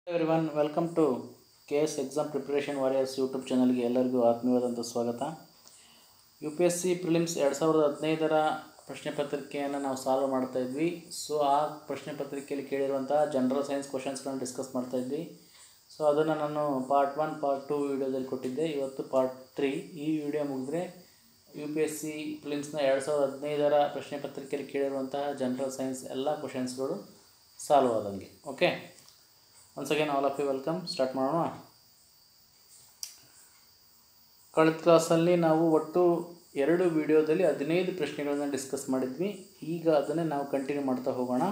everyone welcome to K S exam preparation warriors YouTube ಚಾನಲ್ಗೆ ಎಲ್ಲರಿಗೂ ಆತ್ಮೀಯವಾದಂಥ ಸ್ವಾಗತ U P S C prelims ಎರಡು ಸಾವಿರದ ಹದಿನೈದರ ಪ್ರಶ್ನೆ ಪತ್ರಿಕೆಯನ್ನು ನಾವು ಸಾಲ್ವ್ ಮಾಡ್ತಾ ಇದ್ವಿ ಸೊ ಆ ಪ್ರಶ್ನೆ ಪತ್ರಿಕೆಯಲ್ಲಿ ಕೇಳಿರುವಂಥ ಜನರಲ್ ಸೈನ್ಸ್ ಕ್ವಶನ್ಸ್ಗಳನ್ನು ಡಿಸ್ಕಸ್ ಮಾಡ್ತಾ ಇದ್ವಿ ಸೊ ಅದನ್ನು ನಾನು ಪಾರ್ಟ್ ಒನ್ ಪಾರ್ಟ್ ಟು ವೀಡಿಯೋದಲ್ಲಿ ಕೊಟ್ಟಿದ್ದೆ ಇವತ್ತು ಪಾರ್ಟ್ ತ್ರೀ ಈ ವಿಡಿಯೋ ಮುಗಿದ್ರೆ ಯು ಪಿ ಎಸ್ ಸಿ ಪ್ರಿಲಿಮ್ಸ್ನ ಎರಡು ಸಾವಿರದ ಹದಿನೈದರ ಪ್ರಶ್ನೆ ಪತ್ರಿಕೆಯಲ್ಲಿ ಕೇಳಿರುವಂತಹ ಜನರಲ್ ಸೈನ್ಸ್ ಎಲ್ಲ ಕ್ವಶನ್ಸ್ಗಳು ಸಾಲ್ವ್ ಆದಂಗೆ okay once again all of you welcome start ಮಾಡೋಣ ಕಳೆದ ಕ್ಲಾಸಲ್ಲಿ ನಾವು ಒಟ್ಟು ಎರಡು ವಿಡಿಯೋದಲ್ಲಿ ಹದಿನೈದು ಪ್ರಶ್ನೆಗಳನ್ನು ಡಿಸ್ಕಸ್ ಮಾಡಿದ್ವಿ ಈಗ ಅದನ್ನೇ ನಾವು ಕಂಟಿನ್ಯೂ ಮಾಡ್ತಾ ಹೋಗೋಣ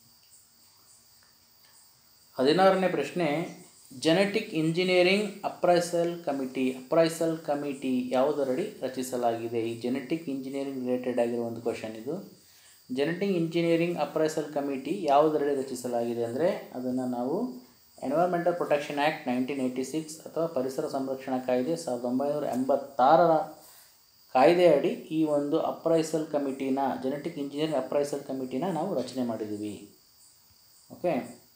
ಹದಿನಾರನೇ ಪ್ರಶ್ನೆ genetic engineering appraisal committee appraisal committee ಯಾವುದರಡಿ ರಚಿಸಲಾಗಿದೆ ಈ ಜೆನೆಟಿಕ್ ಇಂಜಿನಿಯರಿಂಗ್ ರಿಲೇಟೆಡ್ ಆಗಿರೋ ಒಂದು ಕ್ವಶನ್ ಇದು ಜೆನೆಟಿಕ್ ಇಂಜಿನಿಯರಿಂಗ್ ಅಪ್ರೈಸಲ್ ಕಮಿಟಿ ಯಾವುದರಡಿ ರಚಿಸಲಾಗಿದೆ ಅಂದರೆ ಅದನ್ನು ನಾವು environmental protection act nineteen eighty six ಅಥವಾ ಪರಿಸರ ಸಂರಕ್ಷಣಾ ಕಾಯ್ದೆ ಸಾವಿರದ ಒಂಬೈನೂರ ಎಂಬತ್ತಾರರ ಕಾಯ್ದೆಯಡಿ ಈ ಒಂದು ಅಪ್ರೈಸಲ್ ಕಮಿಟಿನ ಜೆನೆಟಿಕ್ ಇಂಜಿನಿಯರಿಂಗ್ ಅಪ್ರೈಸಲ್ ಕಮಿಟಿನ ನಾವು ರಚನೆ ಮಾಡಿದ್ದೀವಿ ಓಕೆ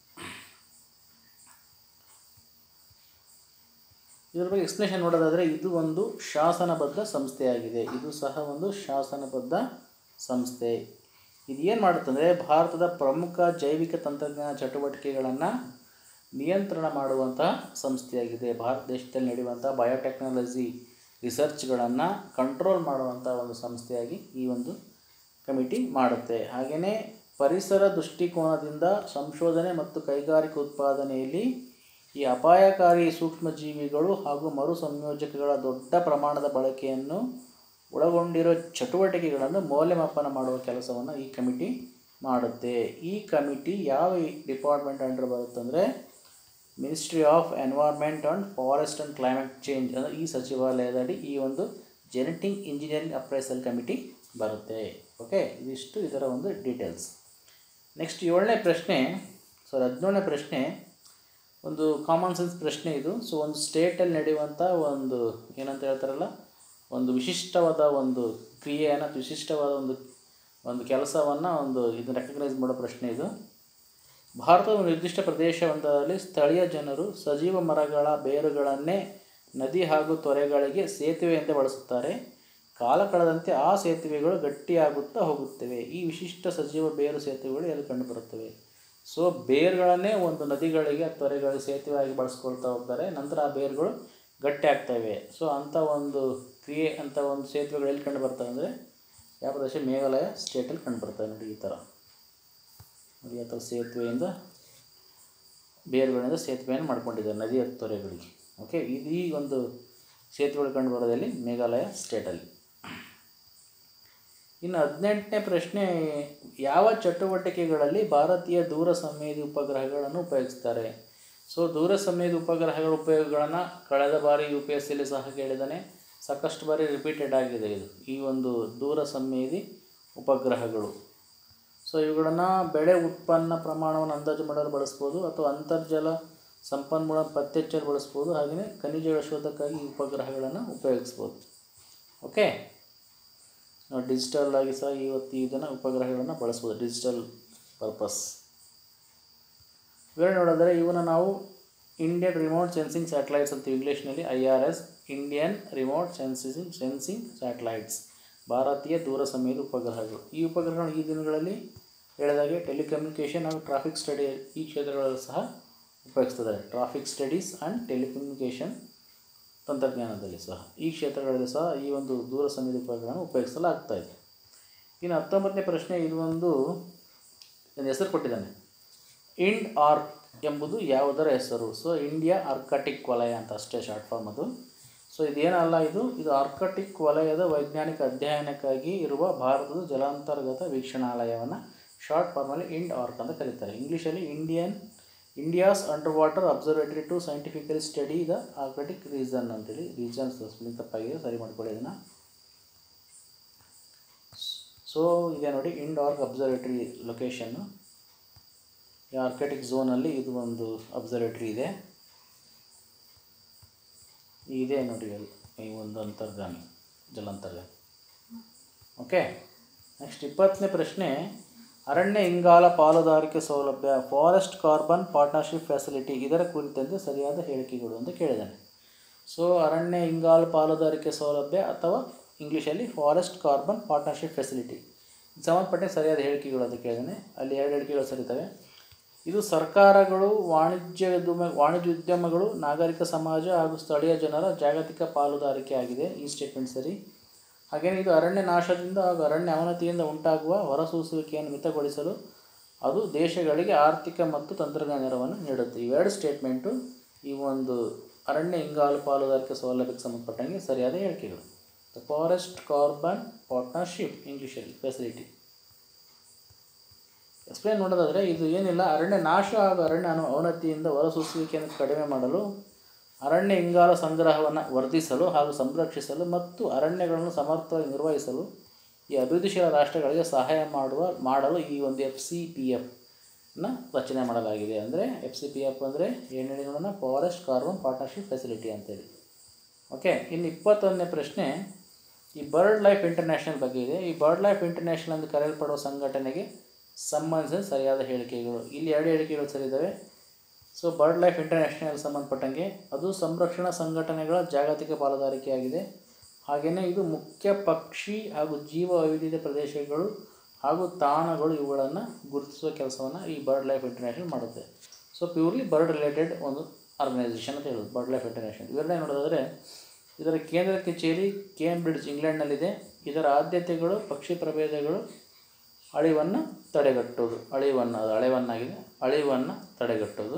ಇದ್ರ ಬಗ್ಗೆ ಎಕ್ಸ್ಪ್ಲೇಷನ್ ನೋಡೋದಾದರೆ ಇದು ಒಂದು ಶಾಸನಬದ್ಧ ಸಂಸ್ಥೆಯಾಗಿದೆ ಇದು ಸಹ ಒಂದು ಶಾಸನಬದ್ಧ ಸಂಸ್ಥೆ ಇದು ಏನು ಮಾಡುತ್ತಂದರೆ ಭಾರತದ ಪ್ರಮುಖ ಜೈವಿಕ ತಂತ್ರಜ್ಞಾನ ಚಟುವಟಿಕೆಗಳನ್ನು ನಿಯಂತ್ರಣ ಮಾಡುವಂತಹ ಸಂಸ್ಥೆಯಾಗಿದೆ ಭಾರತ ದೇಶದಲ್ಲಿ ನಡೆಯುವಂಥ ಬಯೋಟೆಕ್ನಾಲಜಿ ರಿಸರ್ಚ್ಗಳನ್ನು ಕಂಟ್ರೋಲ್ ಮಾಡುವಂಥ ಒಂದು ಸಂಸ್ಥೆಯಾಗಿ ಈ ಒಂದು ಕಮಿಟಿ ಮಾಡುತ್ತೆ ಹಾಗೆಯೇ ಪರಿಸರ ದೃಷ್ಟಿಕೋನದಿಂದ ಸಂಶೋಧನೆ ಮತ್ತು ಕೈಗಾರಿಕಾ ಉತ್ಪಾದನೆಯಲ್ಲಿ ಈ ಅಪಾಯಕಾರಿ ಸೂಕ್ಷ್ಮಜೀವಿಗಳು ಹಾಗೂ ಮರು ಸಂಯೋಜಕಗಳ ದೊಡ್ಡ ಪ್ರಮಾಣದ ಬಳಕೆಯನ್ನು ಒಳಗೊಂಡಿರೋ ಚಟುವಟಿಕೆಗಳನ್ನು ಮೌಲ್ಯಮಾಪನ ಮಾಡುವ ಕೆಲಸವನ್ನು ಈ ಕಮಿಟಿ ಮಾಡುತ್ತೆ ಈ ಕಮಿಟಿ ಯಾವ ಡಿಪಾರ್ಟ್ಮೆಂಟ್ ಅಂಡರ್ ಬರುತ್ತಂದರೆ ministry of environment and forest and climate change ಅಂದರೆ ಈ ಸಚಿವಾಲಯದಡಿ ಈ ಒಂದು ಜೆನೆಟಿಕ್ ಇಂಜಿನಿಯರಿಂಗ್ ಅಪ್ರೈಸಲ್ ಕಮಿಟಿ ಬರುತ್ತೆ ಓಕೆ ಇದಿಷ್ಟು ಇದರ ಒಂದು ಡೀಟೇಲ್ಸ್ ನೆಕ್ಸ್ಟ್ ಏಳನೇ ಪ್ರಶ್ನೆ ಸಾರಿ ಹದಿನೇಳನೇ ಪ್ರಶ್ನೆ ಒಂದು ಕಾಮನ್ ಸೆನ್ಸ್ ಪ್ರಶ್ನೆ ಇದು ಸೊ ಒಂದು ಸ್ಟೇಟಲ್ಲಿ ನಡೆಯುವಂಥ ಒಂದು ಏನಂತ ಹೇಳ್ತಾರಲ್ಲ ಒಂದು ವಿಶಿಷ್ಟವಾದ ಒಂದು ಕ್ರಿಯೆಯನ್ನು ವಿಶಿಷ್ಟವಾದ ಒಂದು ಒಂದು ಕೆಲಸವನ್ನು ಒಂದು ಇದನ್ನು ರೆಕಗ್ನೈಸ್ ಮಾಡೋ ಪ್ರಶ್ನೆ ಇದು ಭಾರತದ ಒಂದು ನಿರ್ದಿಷ್ಟ ಪ್ರದೇಶವೊಂದರಲ್ಲಿ ಸ್ಥಳೀಯ ಜನರು ಸಜೀವ ಮರಗಳ ಬೇರುಗಳನ್ನೇ ನದಿ ಹಾಗೂ ತೊರೆಗಳಿಗೆ ಸೇತುವೆಯಂತೆ ಬಳಸುತ್ತಾರೆ ಕಾಲ ಕಳೆದಂತೆ ಆ ಸೇತುವೆಗಳು ಗಟ್ಟಿಯಾಗುತ್ತಾ ಹೋಗುತ್ತವೆ ಈ ವಿಶಿಷ್ಟ ಸಜೀವ ಬೇರು ಸೇತುವೆಗಳು ಎಲ್ಲಿ ಕಂಡುಬರುತ್ತವೆ ಸೊ ಬೇರುಗಳನ್ನೇ ಒಂದು ನದಿಗಳಿಗೆ ತೊರೆಗಳಿಗೆ ಸೇತುವೆಯಾಗಿ ಬಳಸ್ಕೊಳ್ತಾ ಹೋಗ್ತಾರೆ ನಂತರ ಆ ಬೇರುಗಳು ಗಟ್ಟಿ ಆಗ್ತವೆ ಸೊ ಅಂಥ ಒಂದು ಕ್ರಿಯೆ ಅಂಥ ಒಂದು ಸೇತುವೆಗಳು ಎಲ್ಲಿ ಕಂಡು ಬರ್ತವೆ ಅಂದರೆ ಯಾವ ಪ್ರದೇಶ ಮೇಘಾಲಯ ಸ್ಟೇಟಲ್ಲಿ ಕಂಡು ಬರ್ತವೆ ನೋಡಿ ಈ ಥರ ನೋಡಿ ಆ ಥರ ಸೇತುವೆಯಿಂದ ಬೇರುಗಳಿಂದ ಸೇತುವೆಯನ್ನು ಮಾಡ್ಕೊಂಡಿದ್ದಾರೆ ನದಿಯ ತೊರೆಗಳಿಗೆ ಓಕೆ ಇದು ಈ ಒಂದು ಸೇತುವೆಗಳು ಕಂಡು ಬರೋದಲ್ಲಿ ಮೇಘಾಲಯ ಸ್ಟೇಟಲ್ಲಿ ಇನ್ನು ಹದಿನೆಂಟನೇ ಪ್ರಶ್ನೆ ಯಾವ ಚಟುವಟಿಕೆಗಳಲ್ಲಿ ಭಾರತೀಯ ದೂರ ಸಂವೇದಿ ಉಪಗ್ರಹಗಳನ್ನು ಉಪಯೋಗಿಸ್ತಾರೆ ಸೊ ದೂರ ಸಂವೇದಿ ಉಪಗ್ರಹಗಳ ಉಪಯೋಗಗಳನ್ನು ಕಳೆದ ಬಾರಿ ಯು ಪಿ ಎಸ್ ಸಿಲಿ ಸಹ ಕೇಳಿದ್ದಾನೆ ಸಾಕಷ್ಟು ಬಾರಿ ರಿಪೀಟೆಡ್ ಆಗಿದೆ ಇದು ಈ ಒಂದು ದೂರ ಸಂವೇದಿ ಉಪಗ್ರಹಗಳು ಸೊ ಇವುಗಳನ್ನು ಬೆಳೆ ಉತ್ಪನ್ನ ಪ್ರಮಾಣವನ್ನು ಅಂದಾಜು ಮಾಡಲು ಬಳಸ್ಬೋದು ಅಥವಾ ಅಂತರ್ಜಲ ಸಂಪನ್ಮೂಲ ಪತ್ತೆಚ್ಚಲು ಬಳಸ್ಬೋದು ಹಾಗೆಯೇ ಖನಿಜಗಳ ಶೋಧಕ್ಕಾಗಿ ಈ ಉಪಗ್ರಹಗಳನ್ನು ಉಪಯೋಗಿಸ್ಬೋದು ಓಕೆ ಡಿಜಿಟಲ್ ಆಗಿ ಸಹ ಇವತ್ತು ಇದನ್ನು ಉಪಗ್ರಹಗಳನ್ನು ಬಳಸ್ಬೋದು ಡಿಜಿಟಲ್ ಪರ್ಪಸ್ ಇವೆರಡು ನೋಡಿದರೆ ಇವನ್ನ ನಾವು ಇಂಡಿಯನ್ ರಿಮೋಟ್ ಸೆನ್ಸಿಂಗ್ ಸ್ಯಾಟಲೈಟ್ಸ್ ಅಂತ ಇಂಗ್ಲೀಷ್ನಲ್ಲಿ I R S Indian remote sensing sensing satellites ಭಾರತೀಯ ದೂರ ಸಂವೇದಿ ಉಪಗ್ರಹಗಳು ಈ ಉಪಗ್ರಹಗಳು ಈ ದಿನಗಳಲ್ಲಿ ಹೇಳಿದಾಗೆ ಟೆಲಿಕಮ್ಯುನಿಕೇಷನ್ ಹಾಗೂ ಟ್ರಾಫಿಕ್ ಸ್ಟಡಿ ಈ ಕ್ಷೇತ್ರಗಳಲ್ಲೂ ಸಹ ಉಪಯೋಗಿಸ್ತಿದ್ದಾರೆ ಟ್ರಾಫಿಕ್ ಸ್ಟಡೀಸ್ ಆ್ಯಂಡ್ ಟೆಲಿಕಮ್ಯುನಿಕೇಷನ್ ತಂತ್ರಜ್ಞಾನದಲ್ಲಿ ಸಹ ಈ ಕ್ಷೇತ್ರಗಳಲ್ಲಿ ಸಹ ಈ ಒಂದು ದೂರ ಸಂವೇದಿ ಉಪಗ್ರಹಗಳನ್ನು ಉಪಯೋಗಿಸಲಾಗ್ತಾ ಇದೆ ಇನ್ನು ಹತ್ತೊಂಬತ್ತನೇ ಪ್ರಶ್ನೆ ಇದು ಒಂದು ಒಂದು ಹೆಸರು ಕೊಟ್ಟಿದ್ದಾನೆ ಇಂಡ್ ಆರ್ಕ್ ಎಂಬುದು ಯಾವುದರ ಹೆಸರು ಸೊ ಇಂಡಿಯಾ ಆರ್ಕಾಟಿಕ್ ವಲಯ ಅಂತ ಅಷ್ಟೇ ಶಾರ್ಟ್ ಫಾರ್ಮ್ ಅದು ಸೊ ಇದೇನಲ್ಲ ಇದು ಇದು ಆರ್ಕಾಟಿಕ್ ವಲಯದ ವೈಜ್ಞಾನಿಕ ಅಧ್ಯಯನಕ್ಕಾಗಿ ಇರುವ ಭಾರತದ ಜಲಾಂತರ್ಗತ ವೀಕ್ಷಣಾಲಯವನ್ನು ಶಾರ್ಟ್ ಫಾರ್ಮಲ್ಲಿ ಇಂಡ್ ಆರ್ಕ್ ಅಂತ ಕರೀತಾರೆ ಇಂಗ್ಲೀಷಲ್ಲಿ Indian India's under water observatory to scientifically study the Arctic reason ಅಂತೇಳಿ ರೀಸನ್ಸ್ ಸ್ಪೆಲ್ಲಿಂಗ್ ತಪ್ಪಾಗಿದೆ ಸರಿ ಮಾಡ್ಕೊಳ್ಳಿ ಇದನ್ನು ಸೊ ಇದೆ ನೋಡಿ ಇಂಡ್ ಆರ್ಕ್ ಅಬ್ಸರ್ವೇಟರಿ ಲೊಕೇಶನ್ನು ಈ ಆರ್ಕಟಿಕ್ ಝೋನಲ್ಲಿ ಇದು ಒಂದು ಅಬ್ಸರ್ವೇಟ್ರಿ ಇದೆ ಇದೆ ನೋಡಿ ಅಲ್ಲಿ ಈ ಒಂದು ಅಂತರ್ಗಾಮಿ ಜಲಾಂತರ್ಗಾಮಿ ಓಕೆ ನೆಕ್ಸ್ಟ್ ಇಪ್ಪತ್ತನೇ ಪ್ರಶ್ನೆ ಅರಣ್ಯ ಇಂಗಾಲ ಪಾಲುದಾರಿಕೆ ಸೌಲಭ್ಯ ಫಾರೆಸ್ಟ್ ಕಾರ್ಬನ್ ಪಾರ್ಟ್ನರ್ಶಿಪ್ ಫೆಸಿಲಿಟಿ ಇದರ ಕುರಿತಂತೆ ಸರಿಯಾದ ಹೇಳಿಕೆಗಳು ಅಂತ ಕೇಳಿದ್ದಾನೆ ಸೊ ಅರಣ್ಯ ಇಂಗಾಲ ಪಾಲುದಾರಿಕೆ ಸೌಲಭ್ಯ ಅಥವಾ ಇಂಗ್ಲೀಷಲ್ಲಿ ಫಾರೆಸ್ಟ್ ಕಾರ್ಬನ್ ಪಾರ್ಟ್ನರ್ಶಿಪ್ ಫೆಸಿಲಿಟಿ ಸಂಬಂಧಪಟ್ಟ ಸರಿಯಾದ ಹೇಳಿಕೆಗಳು ಅಂತ ಕೇಳಿದ್ದಾನೆ ಅಲ್ಲಿ ಎರಡು ಹೇಳಿಕೆಗಳು ಸರಿತವೆ ಇದು ಸರ್ಕಾರಗಳು ವಾಣಿಜ್ಯೋದ್ಯಮ ವಾಣಿಜ್ಯೋದ್ಯಮಗಳು ನಾಗರಿಕ ಸಮಾಜ ಹಾಗೂ ಸ್ಥಳೀಯ ಜನರ ಜಾಗತಿಕ ಪಾಲುದಾರಿಕೆ ಆಗಿದೆ ಈ ಸ್ಟೇಟ್ಮೆಂಟ್ ಸರಿ ಹಾಗೆಯೇ ಇದು ಅರಣ್ಯ ನಾಶದಿಂದ ಹಾಗೂ ಅರಣ್ಯ ಅವನತಿಯಿಂದ ಉಂಟಾಗುವ ಹೊರಸೂಸುವಿಕೆಯನ್ನು ಮಿತಗೊಳಿಸಲು ಅದು ದೇಶಗಳಿಗೆ ಆರ್ಥಿಕ ಮತ್ತು ತಂತ್ರಜ್ಞಾನ ನೆರವನ್ನು ನೀಡುತ್ತೆ ಇವೆರಡು ಸ್ಟೇಟ್ಮೆಂಟು ಈ ಒಂದು ಅರಣ್ಯ ಇಂಗಾಲು ಪಾಲುದಾರಿಕೆ ಸೌಲಭ್ಯಕ್ಕೆ ಸಂಬಂಧಪಟ್ಟಂಗೆ ಸರಿಯಾದ ಹೇಳಿಕೆಗಳು ದ ಫಾರೆಸ್ಟ್ ಕಾರ್ಬನ್ ಪಾರ್ಟ್ನರ್ಶಿಪ್ ಇಂಗ್ಲೀಷಲ್ಲಿ ಫೆಸಿಲಿಟಿ ಎಕ್ಸ್ಪ್ಲೇನ್ ನೋಡೋದಾದರೆ ಇದು ಏನಿಲ್ಲ ಅರಣ್ಯ ನಾಶ ಹಾಗೂ ಅರಣ್ಯ ಅನು ಅವನತಿಯಿಂದ ಹೊರಸೂಸುವಿಕೆಯನ್ನು ಕಡಿಮೆ ಮಾಡಲು ಅರಣ್ಯ ಇಂಗಾಲ ಸಂಗ್ರಹವನ್ನು ವರ್ಧಿಸಲು ಹಾಗೂ ಸಂರಕ್ಷಿಸಲು ಮತ್ತು ಅರಣ್ಯಗಳನ್ನು ಸಮರ್ಥವಾಗಿ ನಿರ್ವಹಿಸಲು ಈ ಅಭಿವೃದ್ಧಿಶೀಲ ರಾಷ್ಟ್ರಗಳಿಗೆ ಸಹಾಯ ಮಾಡುವ ಮಾಡಲು ಈ ಒಂದು ಎಫ್ ಸಿ ಪಿ ಎಫ್ನ ರಚನೆ ಮಾಡಲಾಗಿದೆ ಅಂದರೆ ಎಫ್ ಸಿ ಪಿ ಎಫ್ ಅಂದರೆ ಏನು ಹೇಳಿ ನೋಡೋಣ ಫಾರೆಸ್ಟ್ ಕಾರ್ಬನ್ ಪಾರ್ಟ್ನರ್ಶಿಪ್ ಫೆಸಿಲಿಟಿ ಅಂತೇಳಿ ಓಕೆ ಇನ್ನು ಇಪ್ಪತ್ತೊಂದನೇ ಪ್ರಶ್ನೆ ಈ ಬರ್ಡ್ ಲೈಫ್ ಇಂಟರ್ನ್ಯಾಷನಲ್ ಬಗ್ಗೆ ಇದೆ ಈ ಬರ್ಡ್ ಲೈಫ್ ಇಂಟರ್ನ್ಯಾಷನಲ್ ಎಂದು ಕರೆಯಲ್ಪಡುವ ಸಂಘಟನೆಗೆ ಸಂಬಂಧಿಸಿದ ಸರಿಯಾದ ಹೇಳಿಕೆಗಳು ಇಲ್ಲಿ ಎರಡು ಹೇಳಿಕೆಗಳು ಸರಿ ಇದ್ದಾವೆ ಸೊ ಬರ್ಡ್ ಲೈಫ್ ಇಂಟರ್ನ್ಯಾಷನಲ್ ಸಂಬಂಧಪಟ್ಟಂಗೆ ಅದು ಸಂರಕ್ಷಣಾ ಸಂಘಟನೆಗಳ ಜಾಗತಿಕ ಪಾಲುದಾರಿಕೆಯಾಗಿದೆ ಹಾಗೆಯೇ ಇದು ಮುಖ್ಯ ಪಕ್ಷಿ ಹಾಗೂ ಜೀವ ವೈವಿಧ್ಯತೆ ಪ್ರದೇಶಗಳು ಹಾಗೂ ತಾಣಗಳು ಇವುಗಳನ್ನು ಗುರುತಿಸುವ ಕೆಲಸವನ್ನು ಈ ಬರ್ಡ್ ಲೈಫ್ ಇಂಟರ್ನ್ಯಾಷನಲ್ ಮಾಡುತ್ತೆ ಸೊ ಪ್ಯೂರ್ಲಿ ಬರ್ಡ್ ರಿಲೇಟೆಡ್ ಒಂದು ಆರ್ಗನೈಸೇಷನ್ ಅಂತ ಹೇಳೋದು ಬರ್ಡ್ ಲೈಫ್ ಇಂಟರ್ನ್ಯಾಷನಲ್ ಇವೆರಡನೇ ನೋಡೋದಾದರೆ ಇದರ ಕೇಂದ್ರ ಕಚೇರಿ ಕೇಂಬ್ರಿಡ್ಜ್ ಇಂಗ್ಲೆಂಡ್ನಲ್ಲಿದೆ ಇದರ ಆದ್ಯತೆಗಳು ಪಕ್ಷಿ ಪ್ರಭೇದಗಳು ಅಳಿವನ್ನು ತಡೆಗಟ್ಟೋದು ಅಳಿವನ್ನು ಅದು ಅಳೆವನ್ನಾಗಿದೆ ಅಳಿವನ್ನು ತಡೆಗಟ್ಟೋದು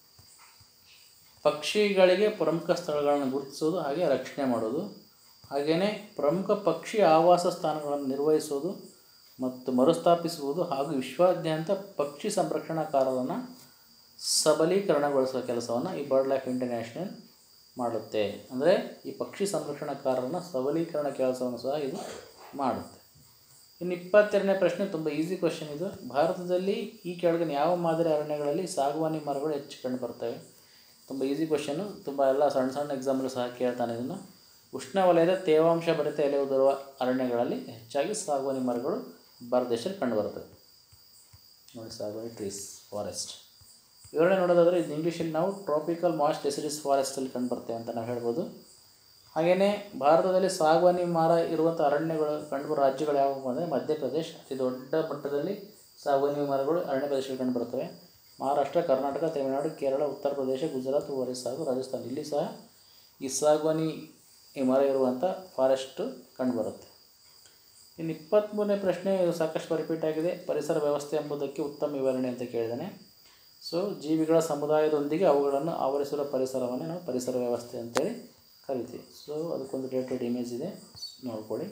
ಪಕ್ಷಿಗಳಿಗೆ ಪ್ರಮುಖ ಸ್ಥಳಗಳನ್ನು ಗುರುತಿಸೋದು ಹಾಗೆ ರಕ್ಷಣೆ ಮಾಡೋದು ಹಾಗೆಯೇ ಪ್ರಮುಖ ಪಕ್ಷಿ ಆವಾಸ ಸ್ಥಾನಗಳನ್ನು ನಿರ್ವಹಿಸೋದು ಮತ್ತು ಮರುಸ್ಥಾಪಿಸುವುದು ಹಾಗೂ ವಿಶ್ವಾದ್ಯಂತ ಪಕ್ಷಿ ಸಂರಕ್ಷಣಾಕಾರರನ್ನು ಸಬಲೀಕರಣಗೊಳಿಸುವ ಕೆಲಸವನ್ನು ಈ ಬರ್ಡ್ ಲೈಫ್ ಇಂಟರ್ನ್ಯಾಷನಲ್ ಮಾಡುತ್ತೆ ಅಂದರೆ ಈ ಪಕ್ಷಿ ಸಂರಕ್ಷಣಾಕಾರರನ್ನ ಸಬಲೀಕರಣ ಕೆಲಸವನ್ನು ಸಹ ಇದು ಮಾಡುತ್ತೆ ಇನ್ನು ಇಪ್ಪತ್ತೆರಡನೇ ಪ್ರಶ್ನೆ ತುಂಬ ಈಸಿ ಕ್ವಶನ್ ಇದು ಭಾರತದಲ್ಲಿ ಈ ಕೆಳಗಿನ ಯಾವ ಮಾದರಿ ಅರಣ್ಯಗಳಲ್ಲಿ ಸಾಗುವಾನಿ ಮರಗಳು ಹೆಚ್ಚು ಕಂಡು ಬರ್ತವೆ ತುಂಬ ಈಸಿ ಕ್ವಶನ್ನು ತುಂಬ ಎಲ್ಲ ಸಣ್ಣ ಸಣ್ಣ ಎಕ್ಸಾಂಪಲ್ ಸಹ ಕೇಳ್ತಾನೆ ಇದನ್ನು ಉಷ್ಣವಲಯದ ತೇವಾಂಶ ಭರಿತ ಎಲೆ ಉದುರುವ ಅರಣ್ಯಗಳಲ್ಲಿ ಹೆಚ್ಚಾಗಿ ಸಾಗುವಾನಿ ಮರಗಳು ಭಾರತ ದೇಶದಲ್ಲಿ ಕಂಡುಬರುತ್ತವೆ ನೋಡಿ ಸಾಗುವಾನಿ ಟ್ರೀಸ್ ಫಾರೆಸ್ಟ್ ವಿವರಣೆ ನೋಡೋದಾದರೆ ಇದು ಇಂಗ್ಲೀಷಲ್ಲಿ ನಾವು ಟ್ರಾಪಿಕಲ್ ಮಾಸ್ಟ್ ಡೆಸಿಡಿಸ್ ಫಾರೆಸ್ಟಲ್ಲಿ ಕಂಡುಬರ್ತೇವೆ ಅಂತ ನಾವು ಹೇಳ್ಬೋದು ಹಾಗೆಯೇ ಭಾರತದಲ್ಲಿ ಸಾಗುವಾನಿ ಮರ ಇರುವಂಥ ಅರಣ್ಯಗಳು ಕಂಡುಬರುವ ರಾಜ್ಯಗಳು ಯಾವುವು ಅಂದರೆ ಮಧ್ಯಪ್ರದೇಶ ಅತಿ ದೊಡ್ಡ ಮಟ್ಟದಲ್ಲಿ ಸಾಗುವಾನಿ ಮರಗಳು ಅರಣ್ಯ ಪ್ರದೇಶಗಳು ಕಂಡುಬರ್ತವೆ ಮಹಾರಾಷ್ಟ್ರ ಕರ್ನಾಟಕ ತಮಿಳುನಾಡು ಕೇರಳ ಉತ್ತರ ಪ್ರದೇಶ ಗುಜರಾತ್ ಒರಿಸ್ಸಾ ಹಾಗೂ ರಾಜಸ್ಥಾನ ಇಲ್ಲಿ ಸಹ ಈ ಸಾಗುವಾನಿ ಈ ಮರ ಇರುವಂಥ ಫಾರೆಸ್ಟು ಕಂಡುಬರುತ್ತೆ ಇನ್ನು ಇಪ್ಪತ್ತ್ಮೂರನೇ ಪ್ರಶ್ನೆ ಇದು ಸಾಕಷ್ಟು ರಿಪೀಟ್ ಆಗಿದೆ ಪರಿಸರ ವ್ಯವಸ್ಥೆ ಎಂಬುದಕ್ಕೆ ಉತ್ತಮ ವಿವರಣೆ ಅಂತ ಕೇಳಿದ್ದಾನೆ ಸೊ ಜೀವಿಗಳ ಸಮುದಾಯದೊಂದಿಗೆ ಅವುಗಳನ್ನು ಆವರಿಸಿರುವ ಪರಿಸರವನ್ನೇ ನಾವು ಪರಿಸರ ವ್ಯವಸ್ಥೆ ಅಂತೇಳಿ ಕರಿತೀವಿ ಸೊ ಅದಕ್ಕೊಂದು ರಿಲೇಟೆಡ್ ಇಮೇಜ್ ಇದೆ ನೋಡ್ಕೊಳ್ಳಿ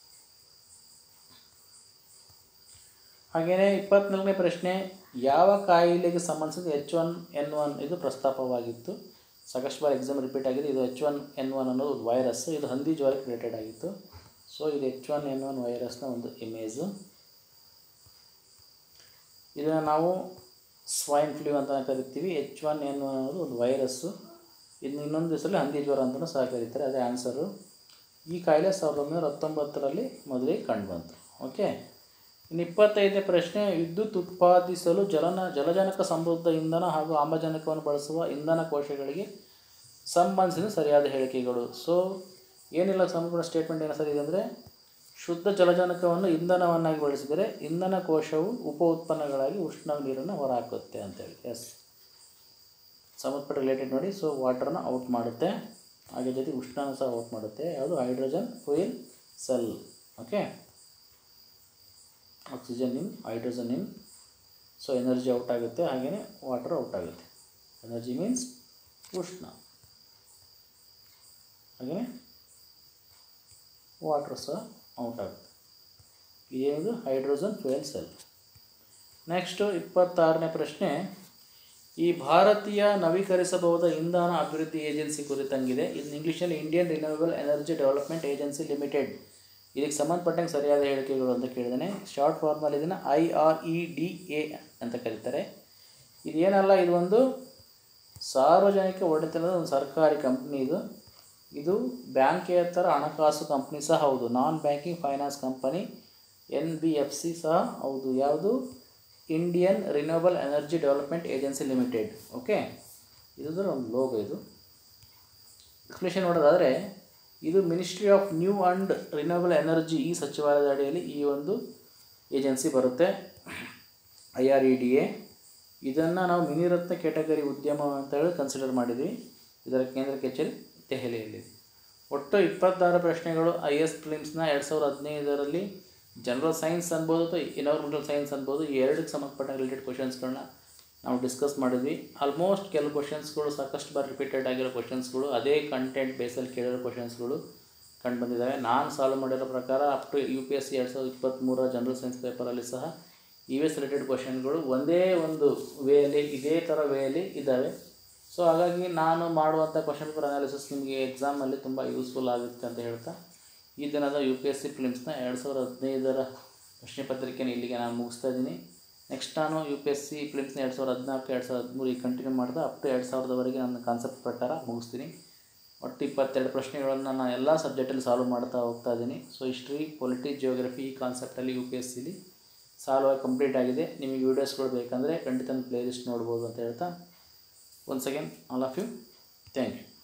ಹಾಗೆಯೇ ಇಪ್ಪತ್ನಾಲ್ಕನೇ ಪ್ರಶ್ನೆ ಯಾವ ಕಾಯಿಲೆಗೆ ಸಂಬಂಧಿಸಿದ ಎಚ್ ಒನ್ ಎನ್ ಒನ್ ಇದು ಪ್ರಸ್ತಾಪವಾಗಿತ್ತು ಸಾಕಷ್ಟು ಬಾರಿ ಎಕ್ಸಾಮ್ ರಿಪೀಟ್ ಆಗಿದೆ ಇದು ಎಚ್ ಒನ್ ಎನ್ ಒನ್ ಅನ್ನೋದು ಒಂದು ವೈರಸ್ ಇದು ಹಂದಿ ಜ್ವರಕ್ಕೆ ರಿಲೇಟೆಡ್ ಆಗಿತ್ತು ಸೊ ಇದು ಎಚ್ ಒನ್ ಎನ್ ಒನ್ ವೈರಸ್ನ ಒಂದು ಇಮೇಜು ಇದನ್ನು ನಾವು ಸ್ವೈನ್ ಫ್ಲೂ ಅಂತ ಕರಿತೀವಿ ಎಚ್ ಒನ್ ಎನ್ ಒನ್ ಅನ್ನೋದು ಒಂದು ವೈರಸ್ಸು ಇನ್ನು ಇನ್ನೊಂದು ಹೆಸರಲ್ಲಿ ಹಂದಿ ಜ್ವರ ಅಂತಲೂ ಸಹ ಕರೀತಾರೆ ಅದೇ ಆನ್ಸರು ಈ ಕಾಯಿಲೆ ಸಾವಿರದ ಒಂಬೈನೂರ ಹತ್ತೊಂಬತ್ತರಲ್ಲಿ ಮೊದಲಿಗೆ ಕಂಡುಬಂತು ಓಕೆ ಇನ್ನು ಇಪ್ಪತ್ತೈದನೇ ಪ್ರಶ್ನೆ ವಿದ್ಯುತ್ ಉತ್ಪಾದಿಸಲು ಜಲನ ಜಲಜನಕ ಸಮೃದ್ಧ ಇಂಧನ ಹಾಗೂ ಆಮ್ಲಜನಕವನ್ನು ಬಳಸುವ ಇಂಧನ ಕೋಶಗಳಿಗೆ ಸಂಬಂಧಿಸಿದ ಸರಿಯಾದ ಹೇಳಿಕೆಗಳು ಸೊ ಏನಿಲ್ಲ ಸಂಪೂರ್ಣ ಸ್ಟೇಟ್ಮೆಂಟ್ ಏನು ಸರಿ ಇದೆ ಅಂದರೆ ಶುದ್ಧ ಜಲಜನಕವನ್ನು ಇಂಧನವನ್ನಾಗಿ ಬಳಸಿದರೆ ಇಂಧನ ಕೋಶವು ಉಪ ಉತ್ಪನ್ನಗಳಾಗಿ ಉಷ್ಣ ನೀರನ್ನು ಹೊರಹಾಕುತ್ತೆ ಅಂತೇಳಿ ಎಸ್ ಸಂಬಂಧಪಟ್ಟ ರಿಲೇಟೆಡ್ ನೋಡಿ ಸೊ ವಾಟರ್ನ ಔಟ್ ಮಾಡುತ್ತೆ ಹಾಗೆ ಜೊತೆ ಉಷ್ಣನ ಸಹ ಔಟ್ ಮಾಡುತ್ತೆ ಯಾವುದು hydrogen fuel cell okay oxygen in hydrogen in so energy out ಆಗುತ್ತೆ ಹಾಗೆಯೇ ವಾಟರ್ ಔಟ್ ಆಗುತ್ತೆ ಎನರ್ಜಿ ಮೀನ್ಸ್ ಉಷ್ಣ ಹಾಗೆಯೇ ವಾಟರ್ ಸಹ ಔಟ್ ಆಗುತ್ತೆ ಇದೇನಿದು ಹೈಡ್ರೋಜನ್ ಫ್ಯೂಯಲ್ ಸೆಲ್ ನೆಕ್ಸ್ಟು ಇಪ್ಪತ್ತಾರನೇ ಪ್ರಶ್ನೆ ಈ ಭಾರತೀಯ ನವೀಕರಿಸಬಹುದ ಇಂಧನ ಅಭಿವೃದ್ಧಿ ಏಜೆನ್ಸಿ ಕುರಿತಂಗಿದೆ ಇದು ಇಂಗ್ಲೀಷಲ್ಲಿ Indian renewable energy development agency limited ಇದಕ್ಕೆ ಸಂಬಂಧಪಟ್ಟಂಗೆ ಸರಿಯಾದ ಹೇಳಿಕೆಗಳು ಅಂತ ಕೇಳಿದ್ದೇನೆ ಶಾರ್ಟ್ ಫಾರ್ಮಲ್ಲಿ ಇದನ್ನು I R E D A ಅಂತ ಕರೀತಾರೆ ಇದೇನಲ್ಲ ಇದು ಒಂದು ಸಾರ್ವಜನಿಕ ಒಡೆತನದ ಒಂದು ಸರ್ಕಾರಿ ಕಂಪ್ನಿ ಇದು ಇದು ಬ್ಯಾಂಕೇತರ ಹಣಕಾಸು ಕಂಪ್ನಿ ಸಹ ಹೌದು non banking finance company N B F C ಸಹ ಹೌದು ಯಾವುದು Indian renewable energy development agency limited okay ಇದರ ಒಂದು ಲೋಗೋ ಇದು ಎಕ್ಸ್ಪ್ಲೇಷನ್ ನೋಡೋದಾದರೆ ಇದು ministry of new and renewable energy ಈ ಸಚಿವಾಲಯದ ಅಡಿಯಲ್ಲಿ ಈ ಒಂದು ಏಜೆನ್ಸಿ ಬರುತ್ತೆ I R E D A ಇದನ್ನು ನಾವು ಮಿನಿರತ್ನ ಕ್ಯಾಟಗರಿ ಉದ್ಯಮ ಅಂತ ಹೇಳಿ ಕನ್ಸಿಡರ್ ಮಾಡಿದ್ವಿ ಇದರ ಕೇಂದ್ರ ಕಚೇರಿ ದೆಹಲಿಯಲ್ಲಿ ಒಟ್ಟು ಇಪ್ಪತ್ತಾರು ಪ್ರಶ್ನೆಗಳು ಐ ಎಸ್ ಪ್ರಿಲಿಮ್ಸ್ನ ಎರಡು ಸಾವಿರದ ಹದಿನೈದರಲ್ಲಿ ಜನರಲ್ ಸೈನ್ಸ್ ಅನ್ಬೋದು ಅಥವಾ ಎನ್ವೈರ್ಮೆಂಟಲ್ ಸೈನ್ಸ್ ಅನ್ಬೋದು ಈ ಎರಡಕ್ಕೆ ಸಂಬಂಧಪಟ್ಟ ರಿಲೇಟೆಡ್ ಕ್ವಶನ್ಸ್ಗಳನ್ನ ನಾವು ಡಿಸ್ಕಸ್ ಮಾಡಿದ್ವಿ ಆಲ್ಮೋಸ್ಟ್ ಕೆಲವು ಕ್ವಶನ್ಸ್ಗಳು ಸಾಕಷ್ಟು ಬಾರಿ ರಿಪೀಟೆಡ್ ಆಗಿರೋ ಕ್ವಶನ್ಸ್ಗಳು ಅದೇ ಕಂಟೆಂಟ್ ಬೇಸಲ್ಲಿ ಕೇಳಿರೋ ಕ್ವಶನ್ಸ್ಗಳು ಕಂಡು ಬಂದಿದ್ದಾವೆ ನಾನು ಸಾಲ್ವ್ ಮಾಡಿರೋ ಪ್ರಕಾರ up to U P S C ಎರಡು ಸಾವಿರದ ಇಪ್ಪತ್ತ್ಮೂರರ ಜನರಲ್ ಸೈನ್ಸ್ ಪೇಪರಲ್ಲಿ ಸಹ ಇ ಎಸ್ ರಿಲೇಟೆಡ್ ಕ್ವಶನ್ಗಳು ಒಂದೇ ಒಂದು ವೇಯಲ್ಲಿ ಇದೇ ಥರ ವೇಯಲ್ಲಿ ಇದ್ದಾವೆ ಸೊ ಹಾಗಾಗಿ ನಾನು ಮಾಡುವಂಥ ಕ್ವಶನ್ ಪೇಪರ್ ಅನಾಲಿಸಿಸ್ ನಿಮಗೆ ಎಕ್ಸಾಮಲ್ಲಿ ತುಂಬ ಯೂಸ್ಫುಲ್ ಆಗುತ್ತೆ ಅಂತ ಹೇಳ್ತಾ ಈ ದಿನದ ಯು ಪಿ ಎಸ್ ಸಿ ಫಿಲಿಮ್ಸ್ನ ಎರಡು ಸಾವಿರದ ಹದಿನೈದರ ಪ್ರಶ್ನೆ ಪತ್ರಿಕೆನ ಇಲ್ಲಿಗೆ ನಾನು ಮುಗಿಸ್ತಾ ಇದ್ದೀನಿ ನೆಕ್ಸ್ಟ್ ನಾನು ಯು ಪಿ ಎಸ್ ಸಿ ಫಿಲಿಮ್ಸ್ನ ಎರಡು ಸಾವಿರದ ಹದಿನಾಲ್ಕು ಎರಡು ಸಾವಿರದ ಹದಿಮೂರು ಈಗ ಕಂಟಿನ್ಯೂ ಮಾಡ್ದೆ ಅಪ್ ಟು ಎರಡು ಸಾವಿರದವರೆಗೆ ನನ್ನ ಕಾನ್ಸೆಪ್ಟ್ ಪ್ರಕಾರ ಮುಗಿಸ್ತೀನಿ ಒಟ್ಟು ಇಪ್ಪತ್ತೆರಡು ಪ್ರಶ್ನೆಗಳನ್ನು ನಾನು ಎಲ್ಲ ಸಬ್ಜೆಕ್ಟಲ್ಲಿ ಸಾಲ್ವ್ ಮಾಡ್ತಾ ಹೋಗ್ತಾ ಇದ್ದೀನಿ ಸೊ ಹಿಸ್ಟ್ರಿ ಪೊಲಿಟಿ ಜಿಯೋಗ್ರಫಿ ಈ ಕಾನ್ಸೆಪ್ಟಲ್ಲಿ ಯು ಪಿ ಎಸ್ ಸಿಲಿ ಸಾಲ್ವ್ ಆಗಿ ಕಂಪ್ಲೀಟ್ ಆಗಿದೆ ನಿಮಗೆ ವೀಡಿಯೋಸ್ಗಳು ಬೇಕಂದರೆ ಖಂಡಿತ ಪ್ಲೇ ಲಿಸ್ಟ್ ನೋಡ್ಬೋದು ಅಂತ ಹೇಳ್ತಾ once again all of you thank you